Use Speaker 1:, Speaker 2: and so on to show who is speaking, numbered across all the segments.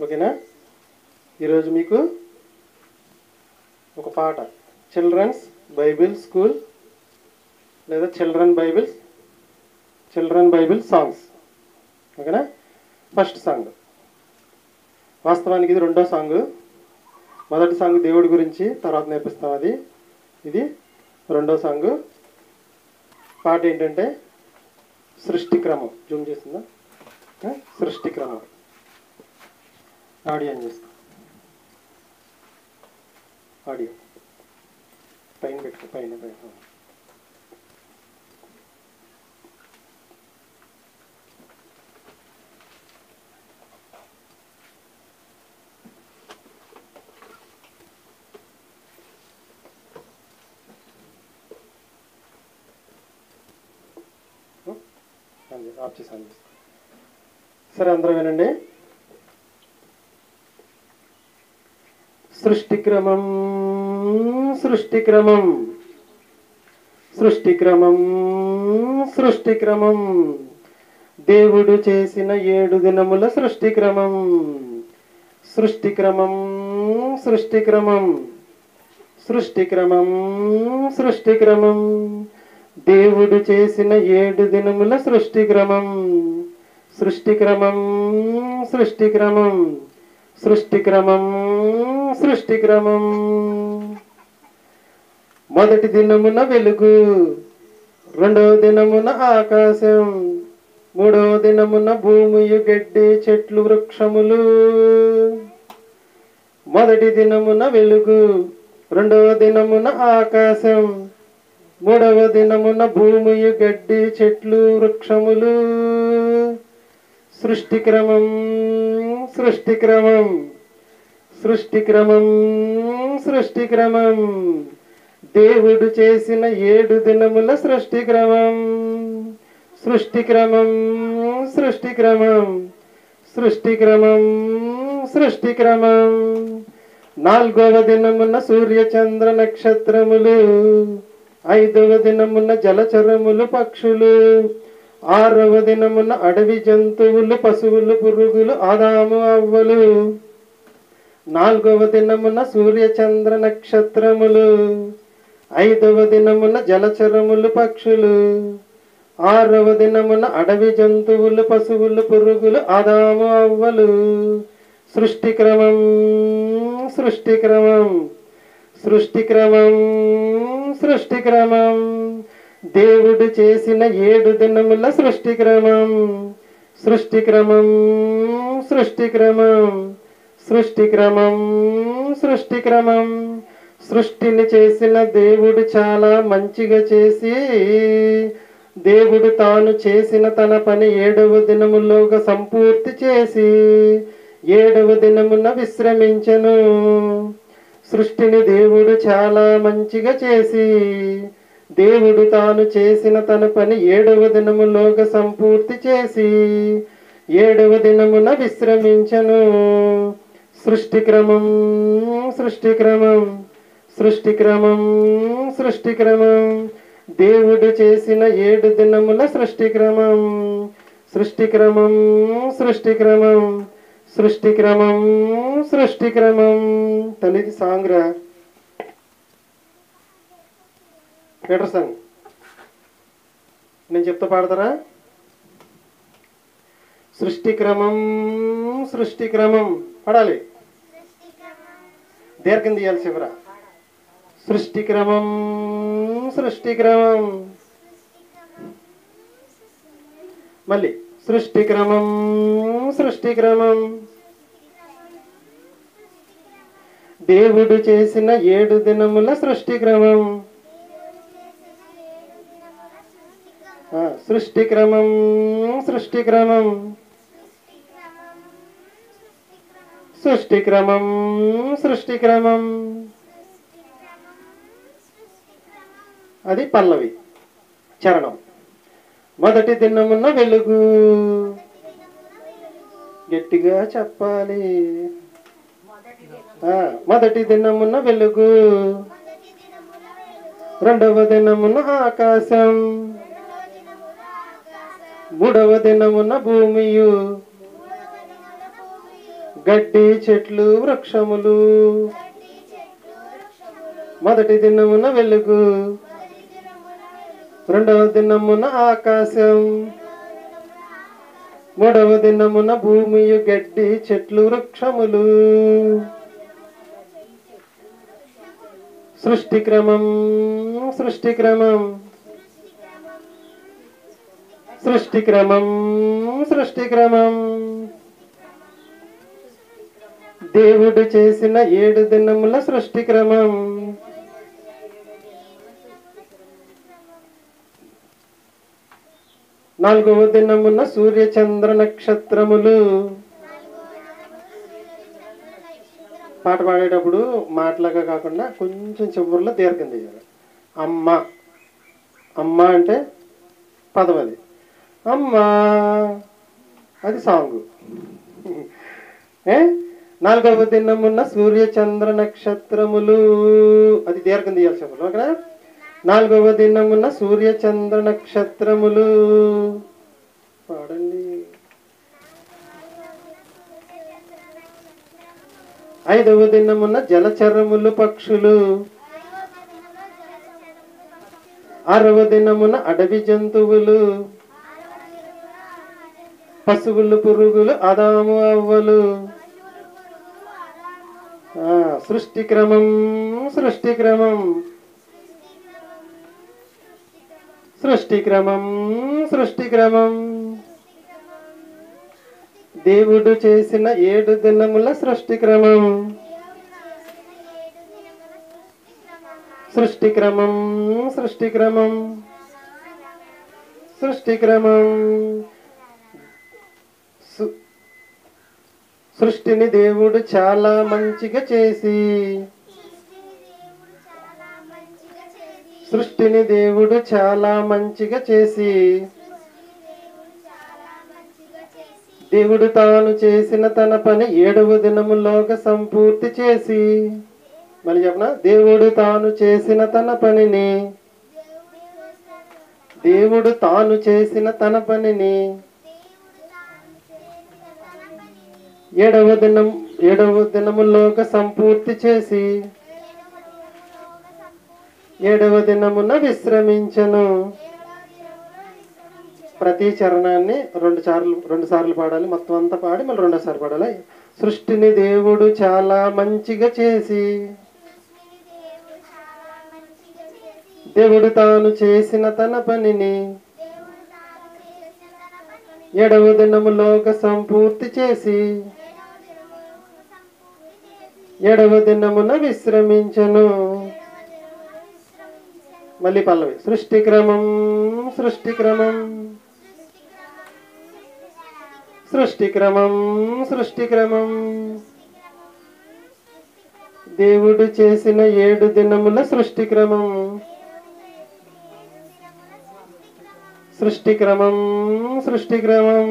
Speaker 1: ఓకేనా ఈరోజు మీకు ఒక పాట చిల్డ్రన్స్ బైబిల్ స్కూల్ లేదా children bibles children bible songs ఓకేనా ఫస్ట్ సాంగ్ వాస్తవానికి ఇది రెండో సాంగ్ మొదటి సాంగ్ దేవుడి గురించి తర్వాత నేర్పిస్తాం అది ఇది రెండో సాంగ్ పాట ఏంటంటే సృష్టి క్రమం జూమ్ చేసిందా ఆ? సృష్టి క్రమం ఆడియో ఆన్ చేసుకో ఆడియో పైన పెట్టుకో పైన పైన ఆన్ చేసి- ఆఫ్ చేసి ఆన్ చేసుకో సరే అందరూ వినండి సృష్టి క్రమం సృష్టి క్రమం సృష్టి క్రమం సృష్టి క్రమం దేవుడు చేసిన ఏడు దినముల సృష్టి క్రమం సృష్టి క్రమం సృష్టి క్రమం సృష్టి క్రమం సృష్టి క్రమం దేవుడు చేసిన ఏడు దినముల సృష్టి క్రమం సృష్టి క్రమం సృష్టి క్రమం సృష్టి క్రమం సృష్టి క్రమం మొదటి దినమున వెలుగు రెండవ దినమున ఆకాశం మూడవ దినమున భూమియు గడ్డి చెట్లు వృక్షములు మొదటి దినమున వెలుగు రెండవ దినమున ఆకాశం మూడవ దినమున భూమియు గడ్డి చెట్లు వృక్షములు సృష్టి క్రమం సృష్టి క్రమం సృష్టి క్రమం సృష్టి క్రమం దేవుడు చేసిన ఏడు దినముల సృష్టి క్రమం సృష్టి క్రమం సృష్టి క్రమం సృష్టి క్రమం సృష్టి క్రమం నాలుగవ దినమున సూర్య చంద్ర నక్షత్రములు ఐదవ దినమున జలచరములు పక్షులు ఆరవ దినమున అడవి జంతువులు పశువులు పురుగులు ఆదాము అవ్వలు నాలుగవ దినమున సూర్య చంద్ర నక్షత్రములు ఐదవ దినమున జలచరములు పక్షులు ఆరవ దినమున అడవి జంతువులు పశువులు పురుగులు ఆదాము అవ్వలు సృష్టి క్రమం సృష్టి క్రమం సృష్టి క్రమం సృష్టి క్రమం దేవుడు చేసిన ఏడు దినముల సృష్టి క్రమం సృష్టి క్రమం సృష్టి క్రమం సృష్టి క్రమం సృష్టి క్రమం సృష్టిని చేసిన దేవుడు చాలా మంచిగా చేసి దేవుడు తాను చేసిన తన పని ఏడవ దినములోగా సంపూర్తి చేసి ఏడవ దినమున విశ్రమించను సృష్టిని దేవుడు చాలా మంచిగా చేసి దేవుడు తాను చేసిన తన పని ఏడవ దినములోగా సంపూర్తి చేసి ఏడవ దినమున విశ్రమించను సృష్టి క్రమం సృష్టి క్రమం సృష్టి క్రమం సృష్టి క్రమం దేవుడు చేసిన ఏడు దినముల సృష్టి క్రమం సృష్టి క్రమం సృష్టి క్రమం సృష్టి క్రమం సృష్టి క్రమం తల్లిది సాంగ్ రా పీటర్ సాంగ్ నేను చెప్తా పాడతారా సృష్టి క్రమం సృష్టి క్రమం పడాలి దీర్ఘం తీయాలి శివరా సృష్టి క్రమం సృష్టి క్రమం మళ్ళీ సృష్టి క్రమం సృష్టి క్రమం దేవుడు చేసిన ఏడు దినముల సృష్టి క్రమం ఆ, సృష్టి క్రమం సృష్టి క్రమం సృష్టి క్రమం సృష్టి క్రమం అది పల్లవి చరణం మొదటి దినమున్న వెలుగు గట్టిగా చెప్పాలి ఆ, మొదటి దినమున్న వెలుగు రెండవ దినమున ఆకాశం మూడవ దినమున భూమియు గడ్డి చెట్లు వృక్షములు మొదటి దినమున వెలుగు రెండవ దినమున ఆకాశం మూడవ దినమున భూమియు గడ్డి చెట్లు వృక్షములు సృష్టి క్రమం సృష్టి క్రమం సృష్టి క్రమం సృష్టి క్రమం దేవుడు చేసిన ఏడు దినముల సృష్టి క్రమం నాలుగవ దినమున సూర్య చంద్ర నక్షత్రములు పాట పాడేటప్పుడు మాటలాగా కాకుండా కొంచెం చివరిలో దీర్ఘం తీయాలి అమ్మ అమ్మ అంటే పదం అది అమ్మా అది సాంగ్ ఏ నాలుగవ దినమున్న సూర్య చంద్ర నక్షత్రములు అది దీర్ఘం తీయాలి చెప్పలు అక్కడ నాలుగవ దినమున్న సూర్య చంద్ర నక్షత్రములు పాడండి ఐదవ దినమున్న జలచరములు పక్షులు ఆరవ దినమున అడవి జంతువులు పశువులు పురుగులు అదాము అవ్వలు ఆ, సృష్టి క్రమం సృష్టి క్రమం సృష్టి క్రమం సృష్టి క్రమం దేవుడు చేసిన ఏడు దినముల సృష్టి క్రమం సృష్టి క్రమం సృష్టి క్రమం సృష్టి క్రమం సు- సృష్టిని దేవుడు చాలా మంచిగా చేసి సృష్టిని దేవుడు చాలా మంచిగా చేసి దేవుడు తాను చేసిన తన పని ఏడవ దినములోగా సంపూర్తి చేసి మళ్ళీ చెప్పనా దేవుడు తాను చేసిన తన పనిని దేవుడు తాను చేసిన తన పనిని ఏడవ దినం ఏడవ దినములోగా సంపూర్తి చేసి ఏడవ దినమున విశ్రమించను ప్రతి చరణాన్ని రెండు సార్లు రెండు సార్లు పాడాలి మొత్తం అంతా పాడి మళ్ళీ రెండోసారి పాడాలి సృష్టిని దేవుడు చాలా మంచిగా చేసి దేవుడు తాను చేసిన తన పనిని ఏడవ దినములోగా సంపూర్తి చేసి ఏడవ దినమున విశ్రమించను మళ్ళీ పల్లవి సృష్టి క్రమం సృష్టి క్రమం సృష్టి క్రమం సృష్టి క్రమం దేవుడు చేసిన ఏడు దినముల సృష్టి క్రమం సృష్టి క్రమం సృష్టి క్రమం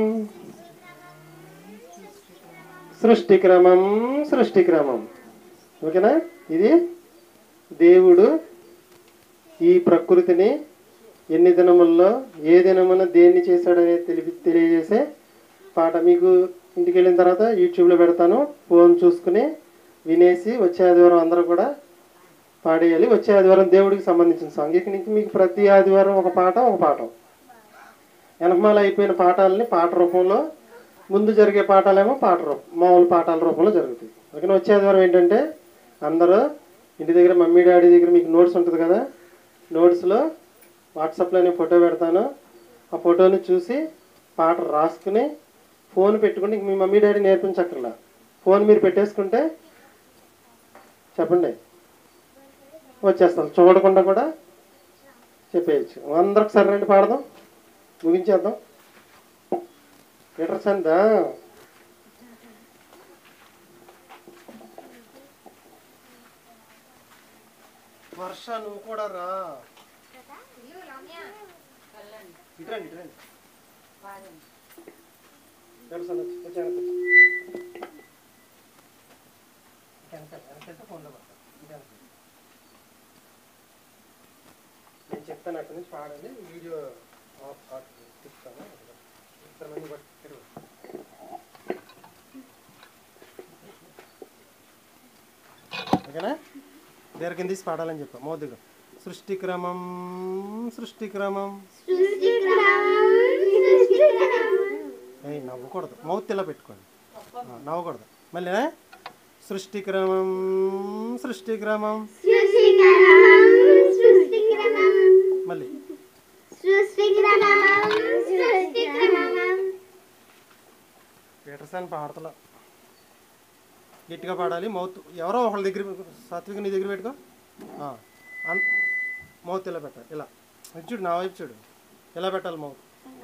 Speaker 1: సృష్టి క్రమం సృష్టి క్రమం ఓకేనా ఇది దేవుడు ఈ ప్రకృతిని ఎన్ని దినముల్లో ఏ దినమున దేన్ని చేశాడనేది తెలిపి తెలియజేసే పాట మీకు ఇంటికి వెళ్ళిన తర్వాత యూట్యూబ్లో పెడతాను ఫోన్ చూసుకుని వినేసి వచ్చే ఆదివారం అందరూ కూడా పాడేయాలి వచ్చే ఆదివారం దేవుడికి సంబంధించిన సాంగ్ ఇక నుంచి మీకు ప్రతి ఆదివారం ఒక పాట ఒక పాఠం వెనకమాల అయిపోయిన పాఠాలని పాట రూపంలో ముందు జరిగే పాఠాలేమో పాట రూపం మామూలు పాఠాల రూపంలో జరుగుతాయి ఓకేనా వచ్చే ఆదివారం ఏంటంటే అందరూ ఇంటి దగ్గర మమ్మీ డాడీ దగ్గర మీకు నోట్స్ ఉంటుంది కదా నోట్స్లో వాట్సాప్లో నేను ఫోటో పెడతాను ఆ ఫోటోని చూసి పాట రాసుకుని ఫోన్ పెట్టుకుని మీ మమ్మీ డాడీ నేర్పించక్కర్లా ఫోన్ మీరు పెట్టేసుకుంటే చెప్పండి వచ్చేస్తాను చూడకుండా కూడా చెప్పేయచ్చు అందరికి సరే రండి పాడదాం ముగించేద్దాం లీటర్స్ అంతా వర్ష నువ్వు కూడా రా ఇటురండి ఇటురండి లీటర్స్ అన్న వచ్చి వెనక వచ్చి. వెనక వెనకెళ్తే ఫోన్లో పడతా ఇటు వెనక. నేను చెప్తాను అక్కడి నుంచి పాడండి వీడియో ఆఫ్ ఆఫ్ తిప్పుతాను ఇద్దరు మంది పట్టు తిరుగు. దీర్ఘం తీసి పాడాలని చెప్పా మోదిగా సృష్టి క్రమం సృష్టి క్రమం
Speaker 2: సృష్టి క్రమం సృష్టి క్రమం
Speaker 1: ఏయ్ నవ్వకూడదు మౌత్ ఇలా పెట్టుకోండి ఆ, నవ్వకూడదు మళ్ళీ సృష్టి క్రమం సృష్టి క్రమం
Speaker 2: సృష్టి క్రమం సృష్టి క్రమం
Speaker 1: మళ్ళీ
Speaker 2: సృష్టి క్రమం సృష్టి క్రమం
Speaker 1: పీటర్సన్ పాడతలో గట్టిగా పాడాలి మౌత్ ఎవరో ఒకళ్ళ దగ్గర సాత్విక నీ దగ్గర పెట్టుకో ఆ, అన్- మౌత్ ఇలా పెట్టాలి ఇలా ఇటు చూడు నా వైపు చూడు ఇలా పెట్టాలి మౌత్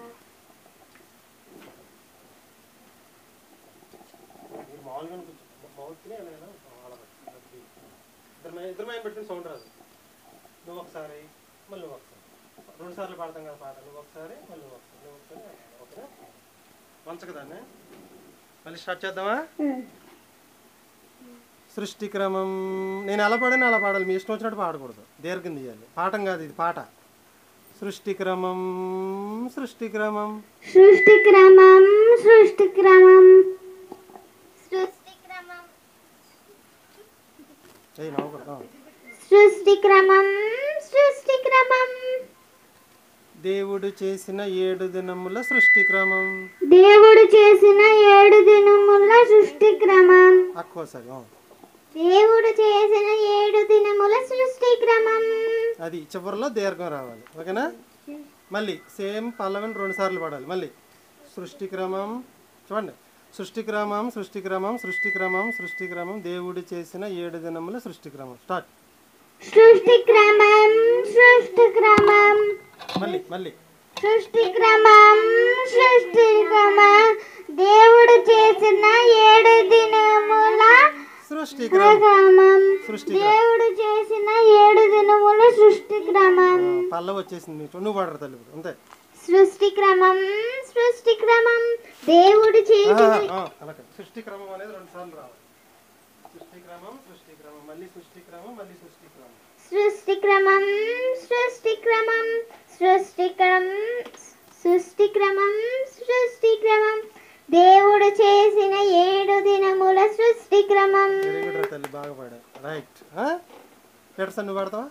Speaker 1: మీరు మామూలుగా కూర్చో- మౌత్ని ఇలా ఇలా అలా పెట్టాలి. అది. ఇద్దరు మై- ఇద్దరు మైన పెట్టుకుని సౌండ్ రాదు నువ్వు ఒకసారి మళ్ళీ నువ్వు ఒకసారి రెండు సార్లు పాడతాం కదా పాట నువ్వు ఒకసారి మళ్ళీ నువ్వు ఒకసారి నువ్వు ఒకసారి ఓకేనా వంచక దాన్ని మళ్ళీ స్టార్ట్ చేద్దామా సృష్టి క్రమం నేను ఎలా పాడాను అలా పాడాలి మీ ఇష్టం వచ్చినట్టు పాడకూడదు దీర్ఘం తీయాలి పాఠం కాదు ఇది పాట సృష్టి క్రమం సృష్టి క్రమం
Speaker 2: సృష్టి క్రమం సృష్టి క్రమం సృష్టి క్రమం
Speaker 1: ఏ నవ్వకూడదు
Speaker 2: సృష్టి క్రమం సృష్టి క్రమం
Speaker 1: దేవుడు చేసిన ఏడు దినముల సృష్టి క్రమం
Speaker 2: దేవుడు చేసిన ఏడు దినముల సృష్టి క్రమం
Speaker 1: అక్కోసారి ఆ.
Speaker 2: దేవుడు చేసిన ఏడు దినముల సృష్టి క్రమం
Speaker 1: అది చివరిలో దీర్ఘం రావాలి ఓకేనా మళ్ళీ సేమ్ పల్లవిని రెండు సార్లు పాడాలి మళ్ళీ సృష్టి క్రమం చూడండి సృష్టి క్రమం సృష్టి క్రమం సృష్టి క్రమం సృష్టి క్రమం దేవుడు చేసిన ఏడు దినముల సృష్టి క్రమం స్టార్ట్
Speaker 2: సృష్టి క్రమం సృష్టి క్రమం
Speaker 1: మళ్ళీ మళ్ళీ
Speaker 2: సృష్టి క్రమం సృష్టి క్రమం దేవుడు చేసిన ఏడు దినముల
Speaker 1: సృష్టి క్రమం
Speaker 2: క్రమం
Speaker 1: సృష్టి క్రమం
Speaker 2: దేవుడు చేసిన ఏడు దినముల సృష్టి క్రమం
Speaker 1: పల్లవి వచ్చేసింది నీకు నువ్వు పాడరు తల్లి ఇప్పుడు అంతే
Speaker 2: సృష్టి క్రమం సృష్టి క్రమం దేవుడు
Speaker 1: ఆ,
Speaker 2: చేసిన
Speaker 1: ఆ, అలా కాదు. సృష్టి క్రమం అనేది రెండు సార్లు రావాలి సృష్టి క్రమం సృష్టి క్రమం మళ్ళీ సృష్టి క్రమం మళ్ళీ సృష్టి క్రమం
Speaker 2: సృష్టి క్రమం సృష్టి క్రమం సృష్టి క్రమం సృష్టి క్రమం సృష్టి క్రమం దేవుడు చేసిన ఏడు దినముల సృష్టి క్రమం
Speaker 1: వెరీ గుడ్ రా తల్లి బాగా పాడావు రైట్ పీటర్సన్ నువ్వు పాడతావా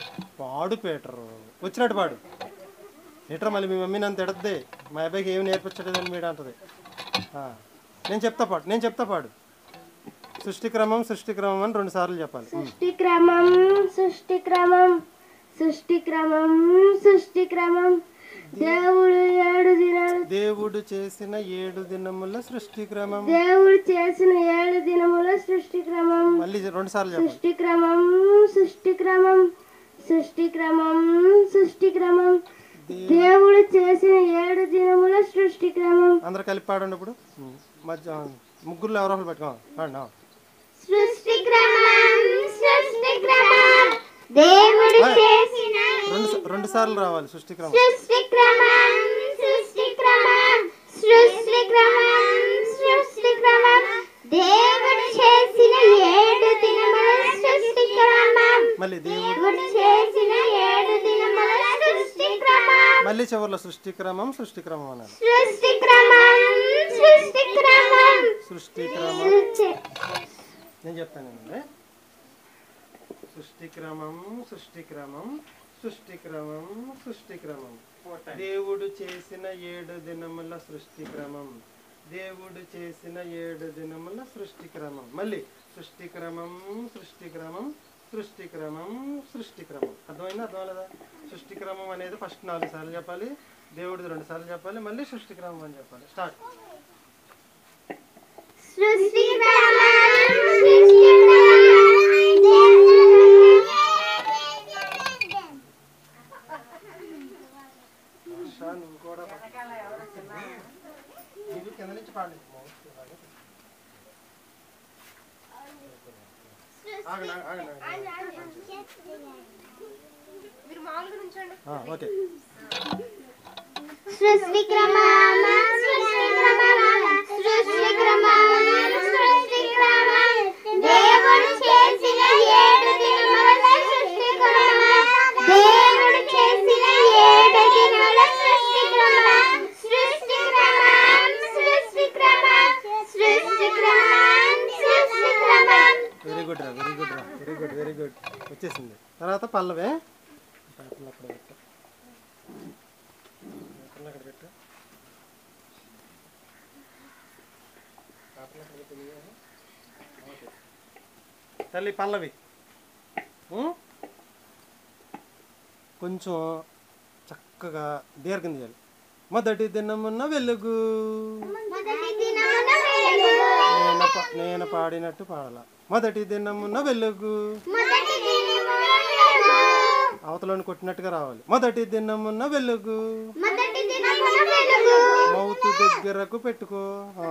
Speaker 1: పాడు పీటర్ వచ్చినట్టు పాడు పీటర్ మళ్ళీ మీ మమ్మీ నన్ను తిడద్దే మా అబ్బాయికి ఏమి నేర్పించలేదని మీడ అంటది ఆ, నేను చెప్తా పాడు నేను చెప్తా పాడు సృష్టి క్రమం సృష్టి క్రమం అని రెండు సార్లు చెప్పాలి ఉమ్.
Speaker 2: సృష్టి క్రమం సృష్టి క్రమం సృష్టి క్రమం సృష్టి క్రమం దేవుడు ఏడు దినాలు
Speaker 1: దేవుడు చేసిన ఏడు దినముల సృష్టి క్రమం
Speaker 2: దేవుడు చేసిన ఏడు దినముల సృష్టి క్రమం
Speaker 1: మళ్ళీ రెండు సార్లు చెప్పాలి
Speaker 2: సృష్టి క్రమం సృష్టి క్రమం సృష్టి క్రమం సృష్టి క్రమం దేవుడు చేసిన ఏడు దినముల సృష్టి క్రమం
Speaker 1: అందరు కలిపి పాడండి ఇప్పుడు ఉమ్. మధ్య ముగ్గురులో ఎవరో ఒకరు పెట్టుకో పాడండి ఆ.
Speaker 2: సృష్టి క్రమం సృష్టి క్రమం దేవుడు చేసిన
Speaker 1: రెండు సా- రెండు సార్లు రావాలి సృష్టి క్రమం
Speaker 2: సృష్టి క్రమం సృష్టి క్రమం సృష్టి క్రమం సృష్టి క్రమం దేవుడు చేసిన ఏడు దినముల సృష్టి క్రమం
Speaker 1: మళ్ళీ దేవుడు
Speaker 2: దేవుడు చేసిన ఏడు దినముల సృష్టి క్రమం
Speaker 1: మళ్ళీ చివరిలో సృష్టి క్రమం సృష్టి క్రమం అన్నారు
Speaker 2: సృష్టి క్రమం సృష్టి క్రమం
Speaker 1: సృష్టి క్రమం
Speaker 2: సృష్టి
Speaker 1: నేను చెప్తానండి సృష్టి క్రమం సృష్టి క్రమం సృష్టి క్రమం సృష్టి క్రమం దేవుడు చేసిన ఏడు దినముల సృష్టి క్రమం దేవుడు చేసిన ఏడు దినముల సృష్టి క్రమం మళ్ళీ సృష్టి క్రమం సృష్టి క్రమం సృష్టి క్రమం సృష్టి క్రమం అర్థమైందా అర్థం లేదా సృష్టి క్రమం అనేది ఫస్ట్ నాలుగు సార్లు చెప్పాలి దేవుడిది రెండు సార్లు చెప్పాలి మళ్ళీ సృష్టి క్రమం అని చెప్పాలి స్టార్ట్
Speaker 2: సృష్టి క్రమం సృష్టి క్రమం
Speaker 1: ఆశా, నువ్వు కూడా నీవు కింద నుంచి పాడు ఆగండి, ఆగండి, ఆగండి, ఆగండి. ఆ, ఓకే
Speaker 2: సృష్టి క్రమం సృష్టి క్రమం సృష్టి క్రమం సృష్టి క్రమం దేవుడు చేసిన ఏడు దినముల సృష్టి క్రమం దేవుడు చేసిన ఏడు దినముల సృష్టి క్రమం సృష్టి క్రమం సృష్టి క్రమం సృష్టి క్రమం సృష్టి క్రమం
Speaker 1: వెరీ గుడ్ రా వెరీ గుడ్ రా వెరీ గుడ్ వెరీ గుడ్ వచ్చేసింది తర్వాత పల్లవే పేపర్లు అక్కడ పెట్టు పేపర్లు అక్కడ పెట్టు పేపర్లు అక్కడ పెట్టు నువ్వే. ఓకే. తల్లి పల్లవి ఉం? కొంచెం చక్కగా దీర్ఘం చేయాలి మొదటి దినమున్న వెలుగు నేను పా- నేను పాడినట్టు పాడాల మొదటి దినమున్న వెలుగు అవతలని కొట్టినట్టుగా రావాలి మొదటి దినమున్న వెలుగు మౌతు దగ్గరకు పెట్టుకో ఆ.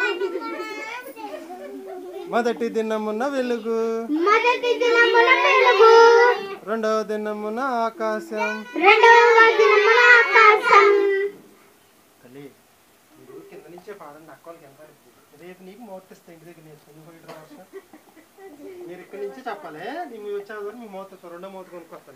Speaker 1: మొదటి దినమున్న వెలుగు
Speaker 2: మొదటి దినమున వెలుగు
Speaker 1: రెండవ దినమున ఆకాశం
Speaker 2: రెండవ దినమున ఆకాశం
Speaker 1: తల్లి మీరు కింద నుంచే పాడండి అక్క వాళ్ళకి ఎంత అరుపు. రేపు నీకు మోతిస్తే ఇంటి దగ్గర నేర్చుకుని ఇంకో ఇటు రావచ్చు మీరు ఇక్కడి నుంచి చెప్పాలి నీ వచ్చే వరకు మీ మోత రెండో మోత కొనుక్కొస్తాను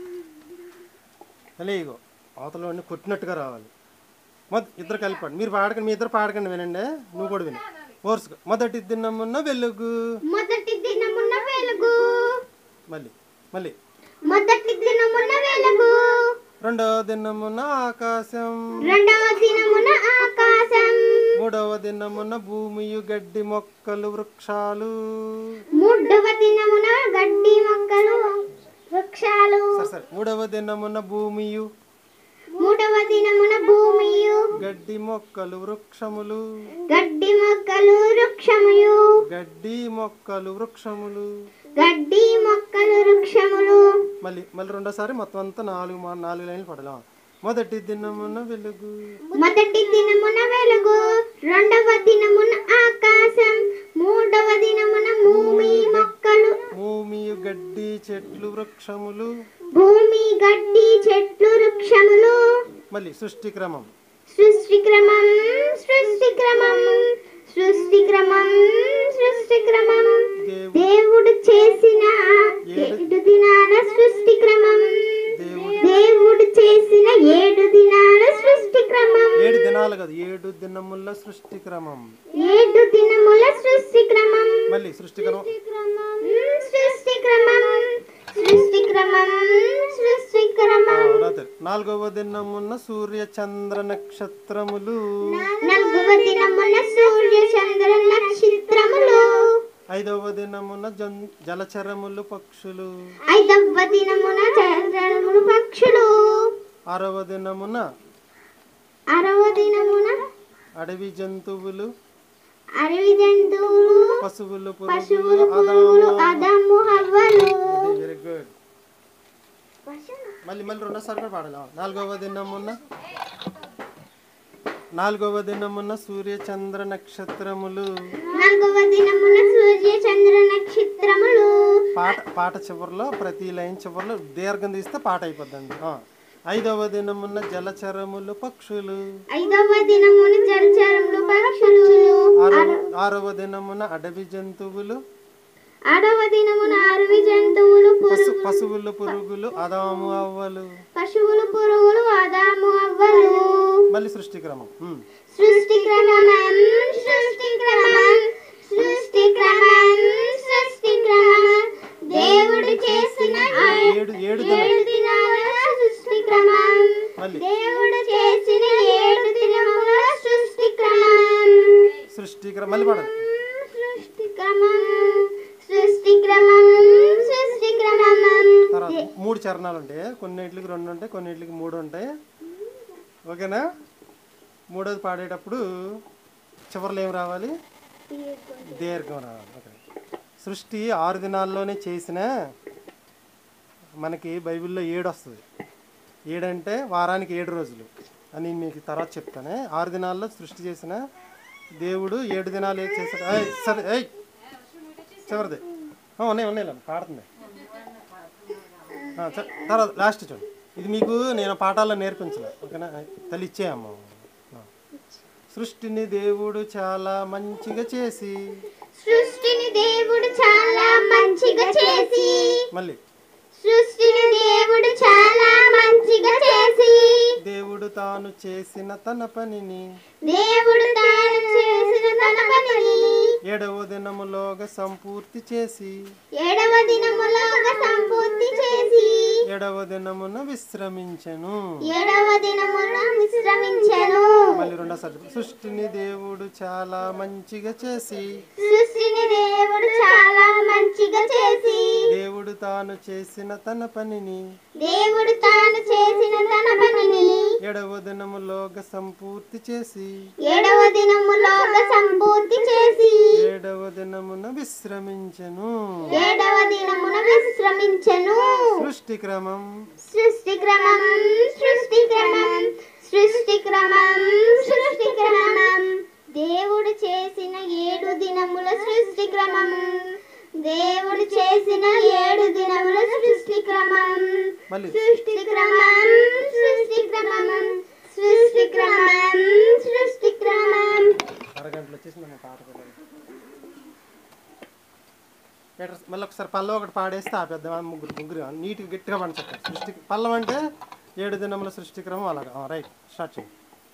Speaker 1: తల్లి ఇగో అవతల వాడిని కొట్టినట్టుగా రావాలి మొద ఇద్దరు కలిపి పాడండి మీరు పాడకండి మీ ఇద్దరు పాడకండి వినండి నువ్వు కూడా విను ఓర్సుగా మొదటి దినమున్న వెలుగు
Speaker 2: మొదటి దినమున వెలుగు
Speaker 1: మళ్ళీ మళ్ళీ
Speaker 2: మొదటి దినమున వెలుగు
Speaker 1: రెండవ దినమున ఆకాశం
Speaker 2: రెండవ దినమున ఆకాశం
Speaker 1: మూడవ దినమున భూమియు గడ్డి మొక్కలు వృక్షాలు
Speaker 2: మూడవ దినమున గడ్డి మొక్కలు వృక్షాలు
Speaker 1: సరే సరే మూడవ దినమున భూమియు
Speaker 2: మూడవ దినమున భూమియు
Speaker 1: గడ్డి మొక్కలు వృక్షములు
Speaker 2: గడ్డి మొక్కలు వృక్షముయు
Speaker 1: గడ్డి మొక్కలు వృక్షములు
Speaker 2: గడ్డి మొక్కలు వృక్షములు
Speaker 1: మళ్ళీ మళ్ళీ రెండోసారి మొత్తం అంతా నాలుగు మా- నాలుగు లైన్లు పడదాం మొదటి దినమున వెలుగు
Speaker 2: మొదటి దినమున వెలుగు రెండవ దినమున ఆకాశం మూడవ దినమున భూమి మొక్కలు
Speaker 1: భూమియు గడ్డి చెట్లు వృక్షములు
Speaker 2: భూమి గడ్డి చెట్లు వృక్షములు
Speaker 1: మళ్ళీ సృష్టి క్రమం
Speaker 2: సృష్టి క్రమం సృష్టి క్రమం సృష్టి క్రమం సృష్టి క్రమం
Speaker 1: దేవు
Speaker 2: దేవుడు చేసిన ఏడు దినాల సృష్టి క్రమం
Speaker 1: దేవుడు
Speaker 2: దేవుడు చేసిన ఏడు దినాల సృష్టి క్రమం
Speaker 1: ఏడు దినాలు కాదు ఏడు దినముల సృష్టి క్రమం
Speaker 2: ఏడు దినముల సృష్టి క్రమం
Speaker 1: మళ్ళీ సృష్టి క్రమం
Speaker 2: సృష్టి క్రమం సృష్టి క్రమం సృష్టి
Speaker 1: ఆ,
Speaker 2: క్రమం
Speaker 1: రాత్రి నాలుగవ దినమున సూర్య చంద్ర నక్షత్రములు
Speaker 2: నాలుగవ దినమున సూర్య చంద్ర నక్షత్రములు
Speaker 1: ఐదవ దినమున జన్ జలచరములు పక్షులు
Speaker 2: ఐదవ దినమున చంద్రములు పక్షులు
Speaker 1: ఆరవ దినమున
Speaker 2: ఆరవ దినమున
Speaker 1: అడవి జంతువులు
Speaker 2: అడవి జంతువులు
Speaker 1: పశువులు
Speaker 2: పశువులు
Speaker 1: పురుగులు
Speaker 2: పురుగులు
Speaker 1: అదాము
Speaker 2: అదము హవ్వలు
Speaker 1: వెరీ గుడ్ మళ్ళీ మళ్ళీ రెండోసారి కూడా పాడాలి నాలుగవ దినమున నాలుగవ దినమున సూర్య చంద్ర నక్షత్రములు
Speaker 2: నాలుగవ దినమున సూర్య చంద్ర నక్షత్రములు
Speaker 1: పాట పాట చివరిలో ప్రతి లైన్ చివరిలో దీర్ఘం తీస్తే పాట అయిపోద్దండి ఆ. ఐదవ దినమున జలచరములు పక్షులు
Speaker 2: ఐదవ దినమున జలచరములు పక్షులు
Speaker 1: ఆరవ ఆరవ దినమున అడవి జంతువులు
Speaker 2: ఆరవ దినమున అడవి జంతువులు
Speaker 1: పశు
Speaker 2: పురుగు
Speaker 1: పశువులు పురుగులు అదాము అవ్వలు
Speaker 2: పశువులు పురుగులు ఆదాము అవ్వలు
Speaker 1: మళ్ళీ సృష్టి క్రమం ఉమ్.
Speaker 2: సృష్టి క్రమం సృష్టి క్రమం సృష్టి క్రమం సృష్టి క్రమం దేవుడు చేసిన
Speaker 1: ఏడు ఏడు దిన
Speaker 2: ఏడు దినాల సృష్టి క్రమం
Speaker 1: మళ్ళీ
Speaker 2: దేవుడు చేసిన ఏడు దినముల సృష్టి క్రమం
Speaker 1: సృష్టి క్రమం మళ్ళీ పాడాలి
Speaker 2: సృష్టి క్రమం సృష్టి క్రమం సృష్టి క్రమం
Speaker 1: తర్వాత మూడు చరణాలు ఉంటాయి కొన్నిటికి రెండు ఉంటాయి కొన్నిటికి మూడు ఉంటాయి ఓకేనా మూడోది పాడేటప్పుడు చివరిలో ఏం రావాలి దీర్ఘం రావాలి ఓకే సృష్టి ఆరు దినాల్లోనే చేసిన మనకి బైబిల్లో ఏడు వస్తుంది ఏడంటే వారానికి ఏడు రోజులు అని మీకు తర్వాత చెప్తానే ఆరు దినాల్లో సృష్టి చేసిన దేవుడు ఏడు దినాలు ఏం చేశాడు ఏయ్, సరే ఏయ్ చివరిది ఆ, ఉన్నాయి ఉన్నాయి లేండి, పాడుతుంది ఆ, చ- తర్వాత లాస్ట్ చూడండి ఇది మీకు నేను పాఠాల్లో నేర్పించలే ఓకేనా తల్లి ఇచ్చేయమ్మ ఆ. సృష్టిని దేవుడు చాలా మంచిగా చేసి
Speaker 2: సృష్టిని దేవుడు చాలా మంచిగా చేసి
Speaker 1: మళ్ళీ
Speaker 2: సృష్టిని దేవుడు చాలా మంచిగా చేసి
Speaker 1: దేవుడు తాను చేసిన తన పనిని
Speaker 2: దేవుడు తాను చేసిన తన పనిని
Speaker 1: ఏడవ దినములోగా సంపూర్తి చేసి
Speaker 2: ఏడవ దినములోగా సంపూర్తి చేసి
Speaker 1: ఏడవ దినమున విశ్రమించెను
Speaker 2: ఏడవ దినమున విశ్రమించెను
Speaker 1: మళ్ళీ రెండోసారి సృష్టిని దేవుడు చాలా మంచిగా చేసి
Speaker 2: సృష్టిని దేవుడు చాలా మంచిగా చేసి
Speaker 1: దేవుడు తాను చేసిన తన పనిని
Speaker 2: దేవుడు తాను చేసిన తన పనిని
Speaker 1: ఏడవ దినములోగా సంపూర్తి చేసి
Speaker 2: ఏడవ దినములోగా సంపూర్తి చేసి
Speaker 1: ఏడవ దినమున విశ్రమించెను
Speaker 2: ఏడవ దినమున విశ్రమించెను
Speaker 1: సృష్టి క్రమం
Speaker 2: సృష్టి క్రమం సృష్టి క్రమం సృష్టి క్రమం సృష్టి క్రమం దేవుడు చేసిన ఏడు దినముల సృష్టి క్రమం దేవుడు చేసిన ఏడు దినముల సృష్టి క్రమం
Speaker 1: మళ్ళీ
Speaker 2: సృష్టి క్రమం సృష్టి క్రమం సృష్టి క్రమం సృష్టి క్రమం
Speaker 1: అరగంటలో వచ్చేసి మన పాట పాడాలి. పీటర్ మళ్ళీ ఒకసారి పల్లవ ఒకటి పాడేస్తే ఆ పెద్ద ముగ్గురు ముగ్గురు నీట్గా గట్టిగా పంచారు సృష్టి పల్లవ అంటే ఏడు దినముల సృష్టి క్రమం అలాగా రైట్ స్టార్ట్ చేయండి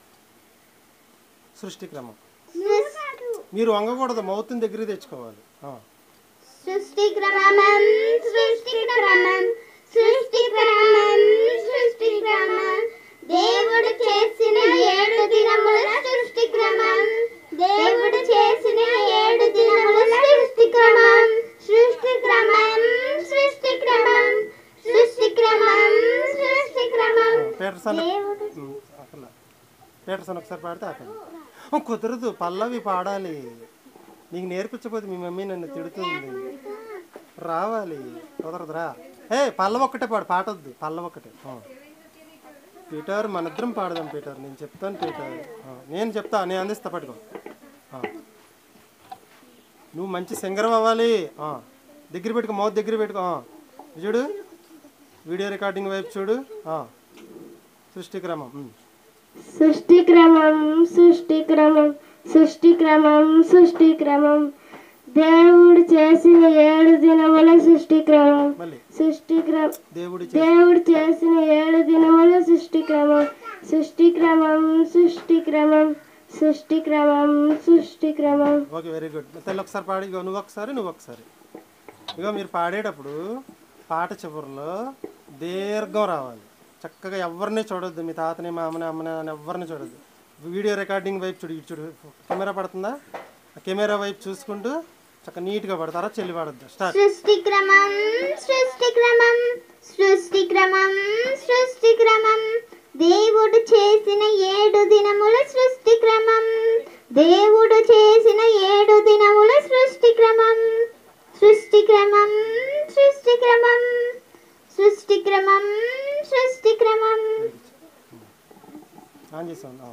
Speaker 1: సృష్టి క్రమం మీరు వంగకూడదు మౌత్ని దగ్గర తెచ్చుకోవాలి ఆ.
Speaker 2: సృష్టి క్రమం సృష్టి క్రమం సృష్టి క్రమం సృష్టి క్రమం దేవుడు చేసిన ఏడు దినముల సృష్టి క్రమం దేవుడు చేసిన ఏడు దినముల సృష్టి క్రమం సృష్టి క్రమం సృష్టి క్రమం సృష్టి క్రమం సృష్టి క్రమం
Speaker 1: పీటర్సన్
Speaker 2: దేవుడు
Speaker 1: ఉమ్, అసలు పీటర్సన్ ఒకసారి పాడితే ఆపండి ఓ, కుదరదు పల్లవి పాడాలి నీకు నేర్పించకపోతే మీ మమ్మీ నన్ను తిడుతుంది రావాలి కుదరదురా ఏ పల్లవ ఒక్కటే పాడు పాటొద్దు పల్లవ ఒక్కటే ఆ. పీటర్ మనిద్దరం పాడదాం పీటర్ నేను చెప్తాను పీటర్ ఆ, నేను చెప్తా నేను అందిస్తా పట్టుకో ఆ. నువ్వు మంచి సింగర్ అవ్వాలి ఆ. దగ్గర పెట్టుకో మౌత్ దగ్గర పెట్టుకో ఆ. ఇది చూడు వీడియో రికార్డింగ్ వైపు చూడు ఆ. సృష్టి క్రమం ఉమ్.
Speaker 2: సృష్టి క్రమం సృష్టి క్రమం సృష్టి క్రమం సృష్టి క్రమం దేవుడు చేసిన ఏడు దినముల సృష్టి క్రమం
Speaker 1: మళ్ళీ
Speaker 2: సృష్టి క్రమం
Speaker 1: దేవుడి చే-
Speaker 2: దేవుడు చేసిన ఏడు దినముల సృష్టి క్రమం సృష్టి క్రమం సృష్టి క్రమం సృష్టి క్రమం సృష్టి క్రమం
Speaker 1: ఓకే వెరీ గుడ్ తెల్ల ఒకసారి పాడి ఇగో నువ్వు ఒకసారి నువ్వు ఒకసారి ఇగో మీరు పాడేటప్పుడు పాట చివరిలో దీర్ఘం రావాలి చక్కగా ఎవరిని చూడొద్దు మీ తాతని మా అమ్మని అమ్మని అని ఎవరిని చూడొద్దు వీడియో రికార్డింగ్ వైపు చూడు ఇటు చూడు కెమెరా పడుతుందా ఆ కెమెరా వైపు చూసుకుంటూ చక్కగా నీట్గా పడతారా చెల్లి పడద్దు స్టార్ట్
Speaker 2: సృష్టి క్రమం సృష్టి క్రమం సృష్టి క్రమం సృష్టి క్రమం దేవుడు చేసిన ఏడు దినముల సృష్టి క్రమం దేవుడు చేసిన ఏడు దినముల సృష్టి క్రమం సృష్టి క్రమం సృష్టి క్రమం సృష్టి క్రమం సృష్టి క్రమం
Speaker 1: ఆన్ చేసాను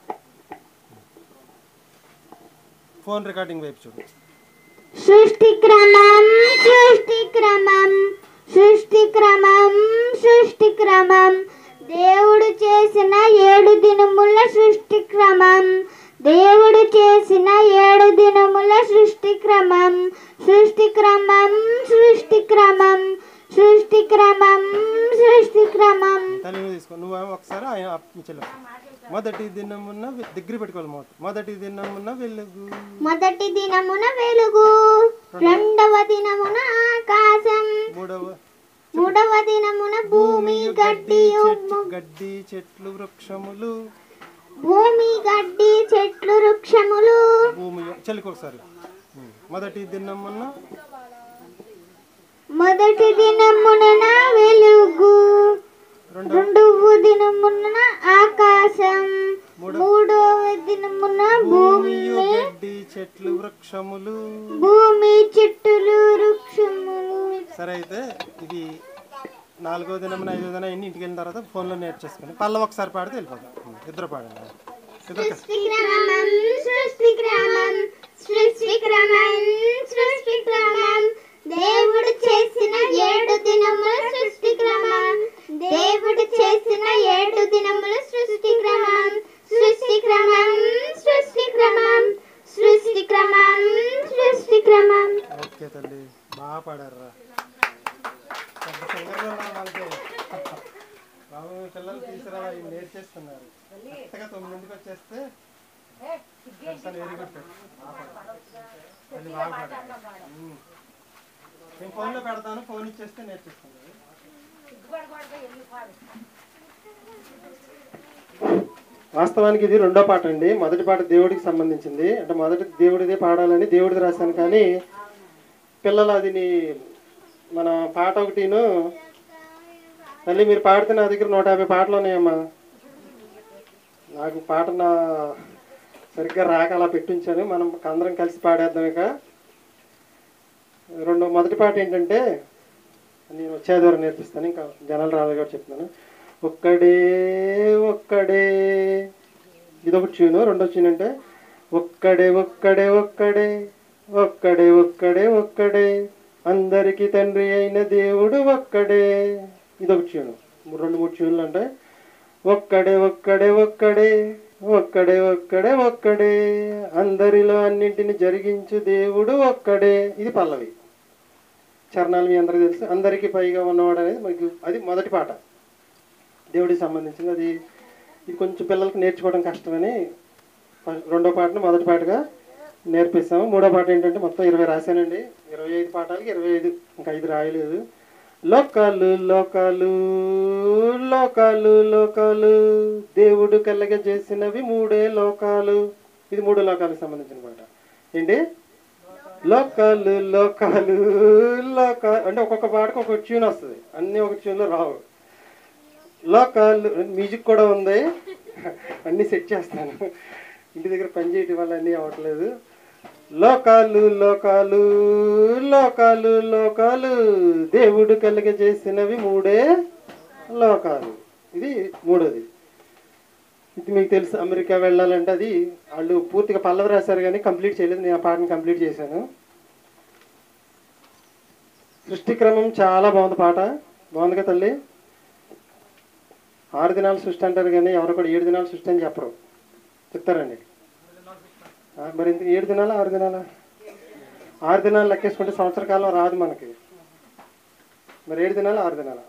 Speaker 1: ఫోన్ రికార్డింగ్ వైపు చూడు
Speaker 2: సృష్టి క్రమం సృష్టి క్రమం సృష్టి క్రమం సృష్టి క్రమం దేవుడు చేసిన ఏడు దినముల సృష్టి క్రమం దేవుడు చేసిన ఏడు దినముల సృష్టి క్రమం సృష్టి క్రమం సృష్టి క్రమం సృష్టి క్రమం సృష్టి క్రమం
Speaker 1: తల్లి నువ్వు తీసుకో నువ్వు ఒకసారి ఆయన మీ చెల్లి మొదటి దినమున్న వె- దగ్గర పెట్టుకోవాలి మౌత్ మొదటి దినమున్న వెలుగు
Speaker 2: మొదటి దినమున వెలుగు రెండవ దినమున ఆకాశం
Speaker 1: మూడవ
Speaker 2: మూడవ దినమున భూమి గడ్డి
Speaker 1: చెట్లు గడ్డి చెట్లు వృక్షములు
Speaker 2: భూమి గడ్డి చెట్లు వృక్షములు
Speaker 1: భూమి చెల్లికి ఒకసారి ఉమ్. మొదటి దినమున్న
Speaker 2: మొదటి దినమున వెలుగు
Speaker 1: రెండవ
Speaker 2: రెండవ దినమున ఆకాశం మూడవ దినమున భూమి
Speaker 1: భూమియు గడ్డి చెట్లు వృక్షములు
Speaker 2: భూమి చెట్టులు వృక్షములు
Speaker 1: సరే అయితే ఇది నాలుగో దినమున ఐదో దినం ఎన్ని ఇంటికి వెళ్ళిన తర్వాత ఫోన్లో నేర్చేసుకుని పల్లవ ఒకసారి పాడితే వెళ్ళిపోతాం ఉమ్. ఇద్దరు పాడండి ఇద్దరు కలిసి.
Speaker 2: సృష్టి క్రమం సృష్టి క్రమం సృష్టి క్రమం సృష్టి క్రమం దేవుడు చేసిన ఏడు దినముల సృష్టి క్రమం దేవుడు చేసిన ఏడు దినముల సృష్టి క్రమం సృష్టి క్రమం సృష్టి క్రమం సృష్టి క్రమం సృష్టి క్రమం
Speaker 1: ఓకే తల్లి బాగా పాడారు పెద్ద సింగర్లు ఉన్నారు వాళ్ళకి బాబు మీ పిల్లలు తీసుకురా ఇవి నేర్చేస్తున్నారు కరెక్ట్గా తొమ్మిదింటికి వచ్చేస్తే వెరీ గుడ్ నేను ఫోన్లో పెడతాను ఫోన్ ఇచ్చేస్తే నేర్పిస్తాను వాస్తవానికి ఇది రెండో పాట అండి మొదటి పాట దేవుడికి సంబంధించింది అంటే మొదటి దేవుడిదే పాడాలని దేవుడిది రాశాను కానీ పిల్లలు అది నీ- మన పాట ఒకటిను మళ్ళీ మీరు పాడితే నా దగ్గర నూట యాభై పాటలు ఉన్నాయమ్మా నాకు పాట నా సరిగ్గా రాక అలా పెట్టించాను మనం అందరం కలిసి పాడేద్దాం ఇక రెండు మొదటి పాట ఏంటంటే నేను వచ్చే ద్వారా నేర్పిస్తాను ఇంకా జనాలు రావాలి కూడా చెప్తున్నాను ఒక్కడే ఒక్కడే ఇదొక ట్యూను రెండో ట్యూన్ అంటే ఒక్కడే ఒక్కడే ఒక్కడే ఒక్కడే ఒక్కడే ఒక్కడే అందరికీ తండ్రి అయిన దేవుడు ఒక్కడే ఇదొక ట్యూను రెండు మూడు ట్యూన్లు అంటే ఒక్కడే ఒక్కడే ఒక్కడే ఒక్కడే ఒక్కడే ఒక్కడే అందరిలో అన్నింటిని జరిగించు దేవుడు ఒక్కడే ఇది పల్లవి చరణాలు మీ అందరికీ తెలుసు అందరికీ పైగా ఉన్నవాడు అనేది మనకి అది మొదటి పాట దేవుడికి సంబంధించింది అది ఇది కొంచెం పిల్లలకి నేర్చుకోవడం కష్టమని ఫస్ట్- రెండో పాటను మొదటి పాటగా నేర్పిస్తాము మూడో పాట ఏంటంటే మొత్తం ఇరవై రాశానండి ఇరవై ఐదు పాఠాలకి ఇరవై ఐదు ఇంకా ఐదు రాయలేదు లోకాలు లోకాలు లోకాలు లోకాలు దేవుడు కల్లగ చేసినవి మూడే లోకాలు ఇది మూడు లోకాలకు సంబంధించిన పాట ఏంటి లోకాలు లోకాలు లోకాలు అంటే ఒక్కొక్క పాటకు ఒక్కొక్క ట్యూన్ వస్తుంది అన్నీ ఒక ట్యూన్లో రావు లోకాలు మ్యూజిక్ కూడా ఉంది అన్నీ సెట్ చేస్తాను ఇంటి దగ్గర పని చేయటం వల్ల అన్నీ అవ్వట్లేదు లోకాలు లోకాలు లోకాలు లోకాలు దేవుడు కలిగ చేసినవి మూడే లోకాలు ఇది మూడోది ఇది మీకు తెలుసు అమెరికా వెళ్ళాలంటే అది వాళ్ళు పూర్తిగా పల్లవి రాశారు కానీ కంప్లీట్ చేయలేదు నేను ఆ పాటను కంప్లీట్ చేశాను సృష్టి క్రమం చాలా బాగుంది పాట బాగుందిగా తల్లి ఆరు దినాలు సృష్టి అంటారు కానీ ఎవరు కూడా ఏడు దినాలు సృష్టి అని చెప్పరు చెప్తారండి ఆ, మరి ఇంత ఏడు దినాలా ఆరు దినాలా ఆరు దినాలు లెక్కేసుకుంటే సంవత్సర కాలం రాదు మనకి మరి ఏడు దినాలా ఆరు దినాలా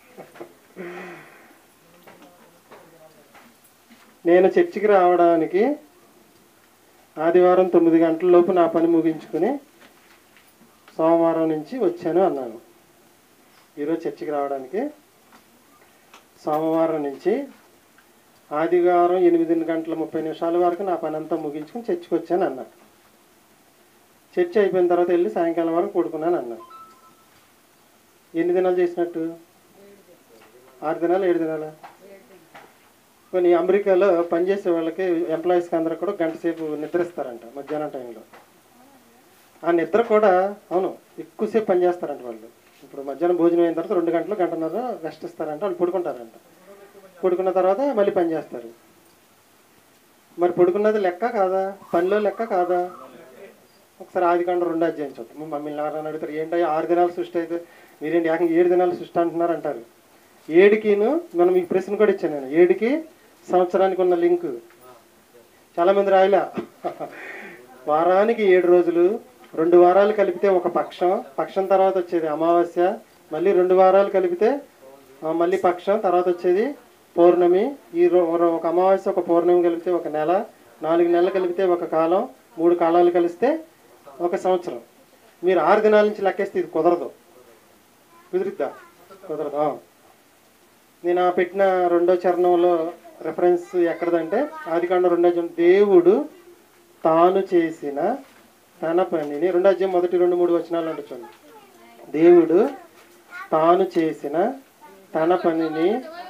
Speaker 1: నేను చర్చికి రావడానికి ఆదివారం తొమ్మిది గంటల లోపు నా పని ముగించుకుని సోమవారం నుంచి వచ్చాను అన్నాను ఈరోజు చర్చికి రావడానికి సోమవారం నుంచి ఆదివారం ఎనిమిది గంటల ముప్పై నిమిషాల వరకు నా పని అంతా ముగించుకుని చర్చికి వచ్చాను అన్నా చర్చి అయిపోయిన తర్వాత వెళ్ళి సాయంకాలం వరకు పడుకున్నాను అన్నా ఎన్ని దినాలు చేసినట్టు ఆరు దినాలు ఏడు దినాలా కొన్ని అమెరికాలో పనిచేసే వాళ్ళకి ఎంప్లాయీస్కి అందరూ కూడా గంట సేపు నిద్రిస్తారంట మధ్యాహ్నం టైంలో ఆ నిద్ర కూడా అవును ఎక్కువసేపు పనిచేస్తారంట వాళ్ళు ఇప్పుడు మధ్యాహ్నం భోజనం అయిన తర్వాత రెండు గంటలు గంటన్నర రెస్ట్ ఇస్తారంట వాళ్ళు పడుకుంటారంట పడుకున్న తర్వాత మళ్ళీ పని చేస్తారు మరి పడుకున్నది లెక్క కాదా పనిలో లెక్క కాదా ఒకసారి ఆది కాండ రెండు అధ్యాయం చూద్దాం మమ్మల్ని ఎవరైనా అడుగుతారు ఏంటి ఆరు దినాలు సృష్టి అయితే మీరేంటి ఏకంగా ఏడు దినాలు సృష్టి అంటున్నారు అంటారు ఏడుకిను మనం ఈ ప్రశ్న కూడా ఇచ్చాను నేను ఏడుకి సంవత్సరానికి ఉన్న లింక్ చాలా మంది రాయలా వారానికి ఏడు రోజులు రెండు వారాలు కలిపితే ఒక పక్షం పక్షం తర్వాత వచ్చేది అమావాస్య మళ్ళీ రెండు వారాలు కలిపితే ఆ, మళ్ళీ పక్షం తర్వాత వచ్చేది పౌర్ణమి ఈ రో- రో- ఒక అమావాస్య ఒక పౌర్ణమి కలిపితే ఒక నెల నాలుగు నెలలు కలిపితే ఒక కాలం మూడు కాలాలు కలిస్తే ఒక సంవత్సరం మీరు ఆరు దినాల నుంచి లెక్కేస్తే ఇది కుదరదు కుదిరిద్దా కుదరదు ఆ. నేను ఆ పెట్టిన రెండో చరణంలో రెఫరెన్స్ ఎక్కడదంటే ఆదికాండ రెండో చరణం దేవుడు తాను చేసిన తన పనిని రెండో అధ్యాయం మొదటి రెండు మూడు వచనాలు అంటే చూడండి దేవుడు తాను చేసిన తన పనిని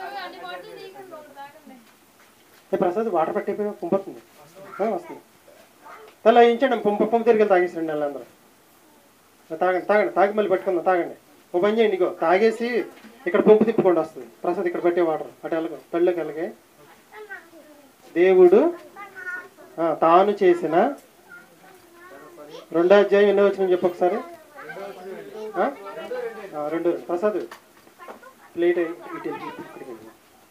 Speaker 1: ఏ ప్రసాద్ వాటర్ పట్టేపోయి పంపుతుంది వస్తుంది అలా ఇచ్చాడు పంప పంపు తిరిగి తాగేసండి వాళ్ళందరూ తాగండి తాగండి తాగి మళ్ళీ పట్టుకుందాం తాగండి ఓ పని చేయండి ఇగో తాగేసి ఇక్కడ పంపు తిప్పుకుండా వస్తుంది ప్రసాద్ ఇక్కడ పెట్టే వాటర్ అటు వెళ్ళకు పెళ్ళకి వెళ్ళకే దేవుడు ఆ, తాను చేసిన రెండో అధ్యాయం ఎన్నో వచ్చిన చెప్పు ఒకసారి ఆ? ఆ, రెండు ప్రసాద్ ప్లేట్ ఇటు ఇటు ఇక్కడికి వెళ్ళు.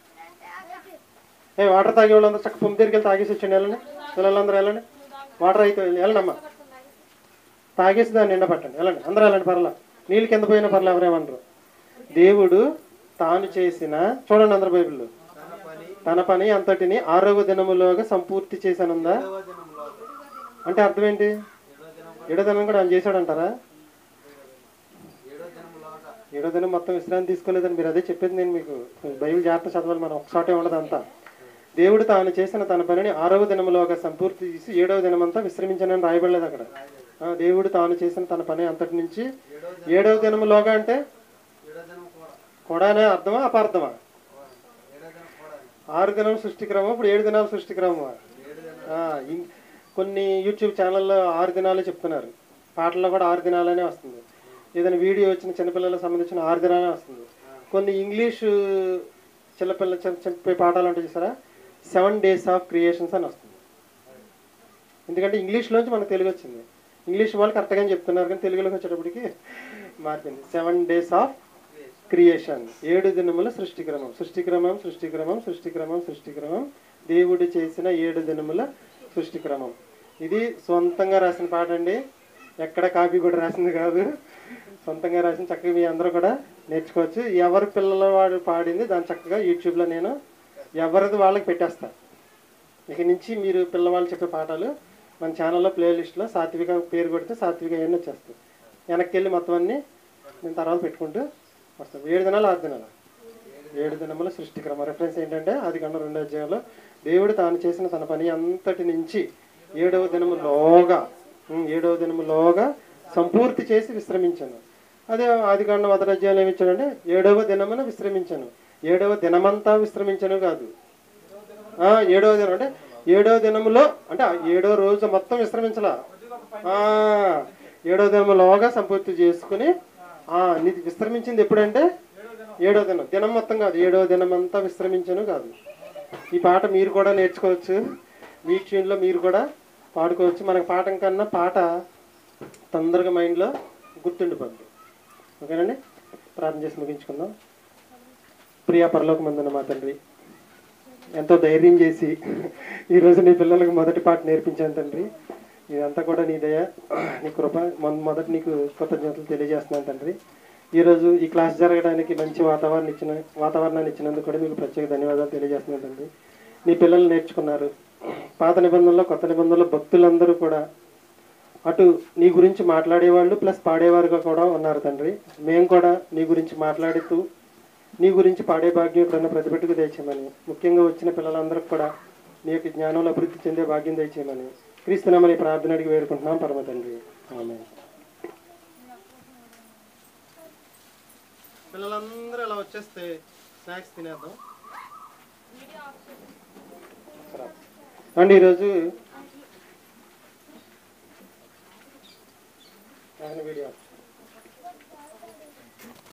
Speaker 1: ఏ వాటర్ తాగే వాళ్ళందరూ చక్క పంపు దగ్గరికి వెళ్ళి తాగేసి వచ్చండి వెళ్ళండి పిల్లలందరూ వెళ్ళండి వాటర్ అయితే వెళ్ళండి అమ్మా తాగేసి దాన్ని నిండా పట్టండి వెళ్ళండి అందరూ వెళ్ళండి పర్లా నీళ్ళు కింద పోయినా పర్లా ఎవరేమనరు దేవుడు తాను చేసిన చూడండి అందరు బైబిల్లో తన పని అంతటిని ఆరవ దినములోగా సంపూర్తి చేశానుందా అంటే అర్థం ఏంటి ఏడో దినం కూడా ఆయన చేశాడంటారా ఏడో దినం మొత్తం విశ్రాంతి తీసుకోలేదని మీరు అదే చెప్పేది నేను మీకు బైబిల్ జాగ్రత్త చదవాలి మనం ఒకసాటే ఉండదు అంతా దేవుడు తాను చేసిన తన పనిని ఆరవ దినములోగా సంపూర్తి చేసి ఏడవ దినమంతా విశ్రమించనని రాయబడలేదు అక్కడ ఆ, దేవుడు తాను చేసిన తన పని అంతటి నుంచి ఏడవ దినములోగా అంటే కూడానే అర్థమా అపార్థమా ఆరు దినం సృష్టిక్రమం ఇప్పుడు ఏడు దినాలు సృష్టిక్రమం కొన్ని యూట్యూబ్ ఛానల్లో ఆరు దినాలే చెప్తున్నారు పాటల్లో కూడా ఆరు దినాలనే వస్తుంది ఏదైనా వీడియో వచ్చిన చిన్నపిల్లలకు సంబంధించిన ఆరు దినాలే వస్తుంది కొన్ని ఇంగ్లీషు చిన్నపిల్ల చెప్- చెప్పే పాఠాలు ఉంటాయి చూసారా సెవెన్ డేస్ ఆఫ్ క్రియేషన్స్ అని వస్తుంది ఎందుకంటే ఇంగ్లీష్లోంచి మనకు తెలుగు వచ్చింది ఇంగ్లీష్ వాళ్ళు కరెక్ట్గా చెప్తున్నారు కానీ తెలుగులోకి వచ్చేటప్పటికి మారిపోయింది సెవెన్ డేస్ ఆఫ్ క్రియేషన్ ఏడు దినముల సృష్టిక్రమం సృష్టిక్రమం సృష్టిక్రమం సృష్టిక్రమం సృష్టిక్రమం దేవుడు చేసిన ఏడు దినముల సృష్టిక్రమం ఇది సొంతంగా రాసిన పాట అండి ఎక్కడ కాపీ కూడా రాసింది కాదు సొంతంగా రాసిన చక్కగా మీ అందరూ కూడా నేర్చుకోవచ్చు ఎవరి పిల్లల వాడు పాడింది దాని చక్కగా యూట్యూబ్లో నేను ఎవరిది వాళ్ళకి పెట్టేస్తా ఇక నుంచి మీరు పిల్లవాళ్ళు చెప్పే పాఠాలు మన ఛానల్లో ప్లేలిస్ట్లో సాత్విక పేరు కొడితే సాత్విక అవన్నీ వచ్చేస్తాయి వెనక్కి వెళ్ళి మొత్తం అన్నీ నేను తర్వాత పెట్టుకుంటూ వస్తాం ఏడు దినాలు ఆరు దినాలు ఏడు దినముల సృష్టిక్రమ రెఫరెన్స్ ఏంటంటే అది కన్నా రెండో అధ్యాయంలో దేవుడు తాను చేసిన తన పని అంతటి నుంచి ఏడవ దినములోగా ఉమ్, ఏడవ దినములోగా సంపూర్తి చేసి విశ్రమించాను అదే ఆది కాండ మొదటి అధ్యాయంలో ఏమి ఇచ్చాడంటే ఏడవ దినమున విశ్రమించాను ఏడవ దినమంతా విశ్రమించను కాదు ఆ, ఏడవ దినం అంటే ఏడవ దినములో అంటే ఆ ఏడవ రోజు మొత్తం విశ్రమించలా ఆ, ఏడవ దినములోగా సంపూర్తి చేసుకుని ఆ, నీది విశ్రమించింది ఎప్పుడంటే ఏడవ దినం దినం మొత్తం కాదు ఏడవ దినం అంతా విశ్రమించను కాదు ఈ పాట మీరు కూడా నేర్చుకోవచ్చు మీ ట్యూన్లో మీరు కూడా పాడుకోవచ్చు మనకు పాఠం కన్నా పాట తొందరగా మైండ్లో గుర్తుండిపోద్ది ఓకేనండి ప్రార్థన చేసి ముగించుకుందాం ప్రియా పరలోక మందున మా తండ్రి ఎంతో ధైర్యం చేసి ఈరోజు నీ పిల్లలకు మొదటి పాట నేర్పించాను తండ్రి ఇదంతా కూడా నీ దయ నీ కృప మొ- మొదటి నీకు కృతజ్ఞతలు తెలియజేస్తున్నాను తండ్రి ఈరోజు ఈ క్లాస్ జరగడానికి మంచి వాతావరణం ఇచ్చిన వాతావరణాన్ని ఇచ్చినందుకు కూడా మీకు ప్రత్యేక ధన్యవాదాలు తెలియజేస్తున్నాను తండ్రి నీ పిల్లలు నేర్చుకున్నారు పాత నిబంధనలో కొత్త నిబంధనలో భక్తులందరూ కూడా అటు నీ గురించి మాట్లాడేవాళ్ళు ప్లస్ పాడేవారుగా కూడా ఉన్నారు తండ్రి మేము కూడా నీ గురించి మాట్లాడుతూ నీ గురించి పాడే భాగ్యం ఎప్పుడన్నా ప్రతిపెట్టుకు దయచేయమని ముఖ్యంగా వచ్చిన పిల్లలందరికీ కూడా నీ యొక్క జ్ఞానంలో అభివృద్ధి చెందే భాగ్యం దయచేయమని క్రీస్తునామని ప్రార్థన అడిగి వేడుకుంటున్నాం పరమ తండ్రి ఆమె పిల్లలందరూ అలా వచ్చేస్తే స్నాక్స్ తినేద్దాం అండి ఈరోజు వీడియో